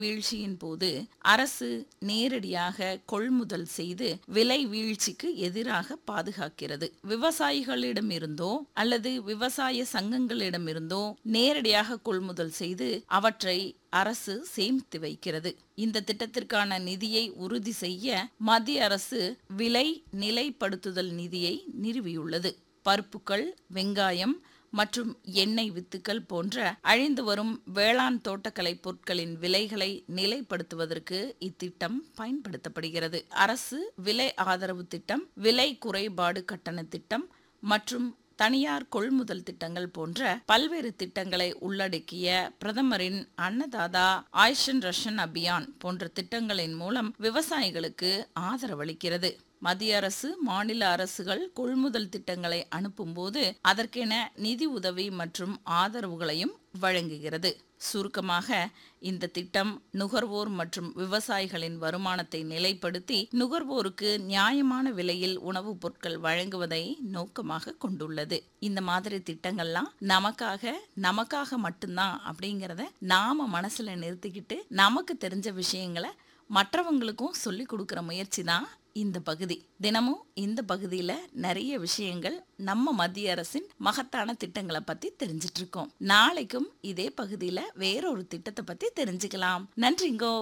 வீழ்ச்சியின் போது அரசு நேரடியாக கொள்முதல் செய்து விலை வீழ்ச்சிக்கு எதிராக பாதுகாக்கிறது விவசாயிகளிடமிருந்தோ அல்லது விவசாய சங்கங்களிடமிருந்தோ நேரடியாக கொள்முதல் செய்து அவற்றை அரசு சேமித்து வைக்கிறது இந்த திட்டத்திற்கான நிதியை உறுதி செய்ய மத்திய அரசு விலை நிலைப்படுத்துதல் நிதியை நிறுவியுள்ளது பருப்புகள் வெங்காயம் மற்றும் எண்ணெய் வித்துக்கள் போன்ற அழிந்து வரும் வேளாண் தோட்டக்கலை பொருட்களின் விலைகளை நிலைப்படுத்துவதற்கு இத்திட்டம் பயன்படுத்தப்படுகிறது அரசு விலை ஆதரவு திட்டம் விலை குறைபாடு கட்டண திட்டம் மற்றும் தனியார் கொள்முதல் திட்டங்கள் போன்ற பல்வேறு திட்டங்களை உள்ளடக்கிய பிரதமரின் அன்னதாதா ஆயுஷன் ரஷன் அபியான் போன்ற திட்டங்களின் மூலம் விவசாயிகளுக்கு ஆதரவளிக்கிறது மத்திய அரசு மாநில அரசுகள் கொள்முதல் திட்டங்களை அனுப்பும்போது அதற்கென நிதி உதவி மற்றும் ஆதரவுகளையும் வழங்குகிறது சுருக்கமாக இந்த திட்டம் நுகர்வோர் மற்றும் விவசாயிகளின் வருமானத்தை நிலைப்படுத்தி நுகர்வோருக்கு நியாயமான விலையில் உணவுப் பொருட்கள் வழங்குவதை நோக்கமாக கொண்டுள்ளது இந்த மாதிரி திட்டங்கள்லாம் நமக்காக நமக்காக மட்டும்தான் அப்படிங்கிறத நாம மனசுல நிறுத்திக்கிட்டு நமக்கு தெரிஞ்ச விஷயங்களை மற்றவங்களுக்கும் சொல்லி கொடுக்கிற முயற்சி தான் இந்த பகுதி தினமும் இந்த பகுதியில் நிறைய விஷயங்கள் நம்ம மத்திய அரசின் மகத்தான திட்டங்களை பத்தி தெரிஞ்சிட்டு இருக்கோம் நாளைக்கும் இதே பகுதியில் வேறொரு திட்டத்தை பத்தி தெரிஞ்சுக்கலாம் நன்றிங்கோ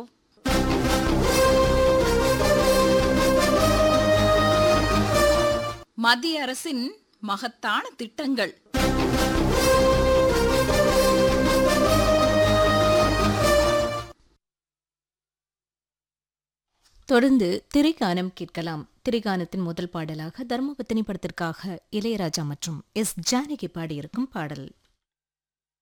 மத்திய அரசின் மகத்தான திட்டங்கள் தொடர்ந்து திரைக்கானம் கேட்கலாம் திரைக்கானத்தின் முதல் பாடலாக தர்மபத்தினி படத்திற்காக இளையராஜா மற்றும் எஸ் ஜானகி பாடியிருக்கும் பாடல்